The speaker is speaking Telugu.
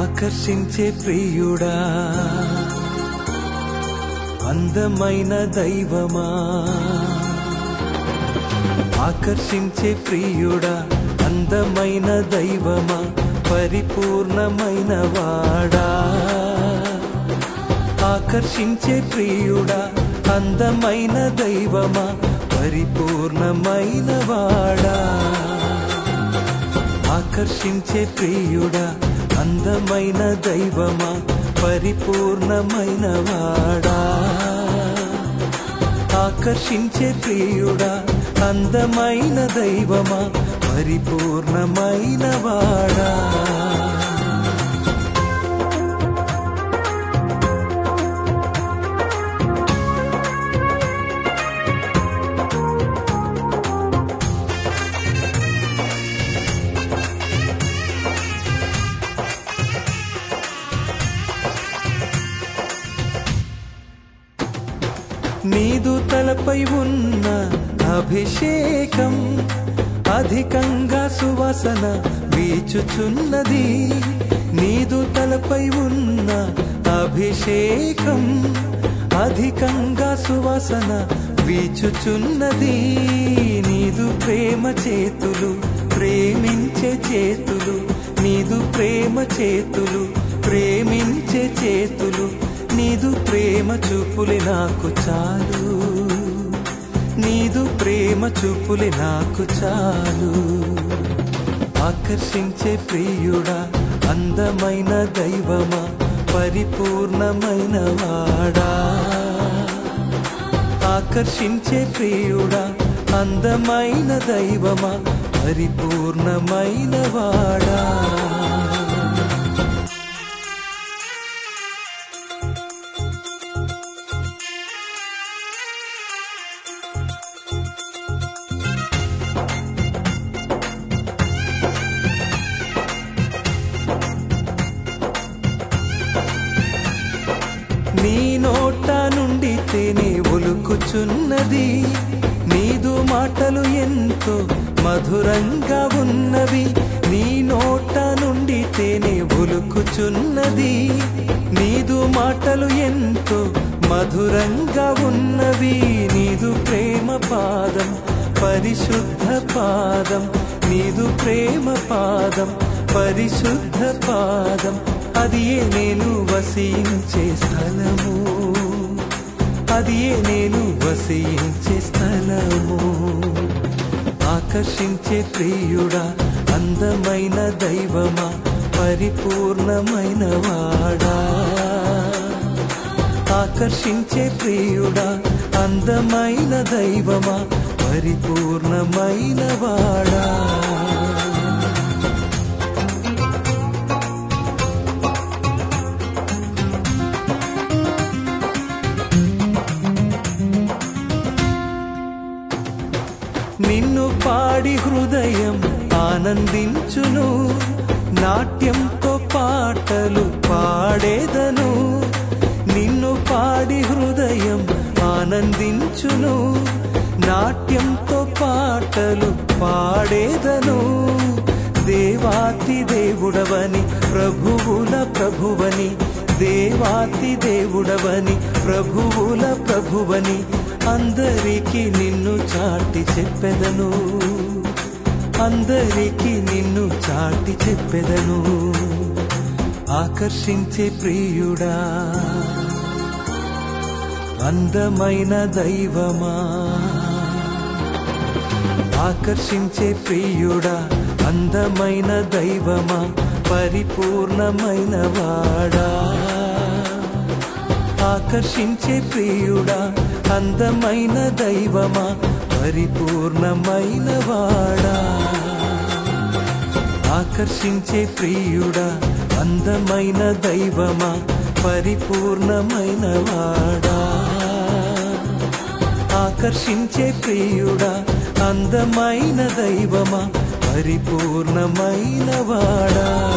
ఆకర్షించే ప్రియుడా అందమైన దైవమా ఆకర్షించే ప్రియుడా అందమైన దైవమా పరిపూర్ణమైన వాడా ఆకర్షించే ప్రియుడా అందమైన దైవమా పరిపూర్ణమైన వాడా ఆకర్షించే ప్రియుడా అందమైన దైవమా పరిపూర్ణమైన వాడా ఆకర్షించే ప్రియుడా అందమైన దైవమా పరిపూర్ణమైన వాడా నీదు తలపై ఉన్న అభిషేకం అధికంగా సువాసన వీచుచున్నది నీదు తలపై ఉన్న అభిషేకం అధికంగా సువాసన వీచుచున్నది నీదు ప్రేమ చేతులు ప్రేమించే చేతులు నీదు ప్రేమ చేతులు ప్రేమించే చేతులు నీదు ప్రేమ చూపులే నాకు చాలు నీదు ప్రేమ చూపులే నాకు చాలు ఆకర్షించే ప్రియుడా అందమైన దైవమా పరిపూర్ణమైన వాడా ఆకర్షించే ప్రియుడా అందమైన దైవమా పరిపూర్ణమైన వాడా నీ నోట నుండి తేనె ఒలుకుచున్నది నీదు మాటలు ఎంతో మధురంగా ఉన్నవి నీ నోట నుండి తేనె ఒలుకుచున్నది నీదు మాటలు ఎంతో మధురంగా ఉన్నవి నీదు ప్రేమ పాదం పరిశుద్ధ పాదం నీదు ప్రేమ పాదం పరిశుద్ధ పాదం అది నేను వసించే స్థలము అది నేను వసించే స్థలము ఆకర్షించే ప్రియుడా అందమైన దైవమా పరిపూర్ణమైన వాడా ఆకర్షించే ప్రియుడా అందమైన దైవమా పరిపూర్ణమైన వాడా నిన్ను పాడి హృదయం ఆనందించును నాట్యంతో పాటలు పాడేదను నిన్ను పాడి హృదయం ఆనందించును నాట్యంతో పాటలు పాడేదను దేవాతి దేవుడవని ప్రభువుల ప్రభువని దేవాతి దేవుడవని ప్రభువుల ప్రభువని అందరికీ నిన్ను చాటి చెప్పెదను అందరికీ నిన్ను చాటి చెప్పెదను ఆకర్షించే ప్రియుడా అందమైన దైవమా ఆకర్షించే ప్రియుడా అందమైన దైవమా పరిపూర్ణమైన వాడా ఆకర్షించే ప్రియుడా అందమైన దైవమా పరిపూర్ణమైన వాడా ఆకర్షించే ప్రియుడా అందమైన దైవమా పరిపూర్ణమైన వాడా ఆకర్షించే ప్రియుడా అందమైన దైవమా పరిపూర్ణమైన వాడా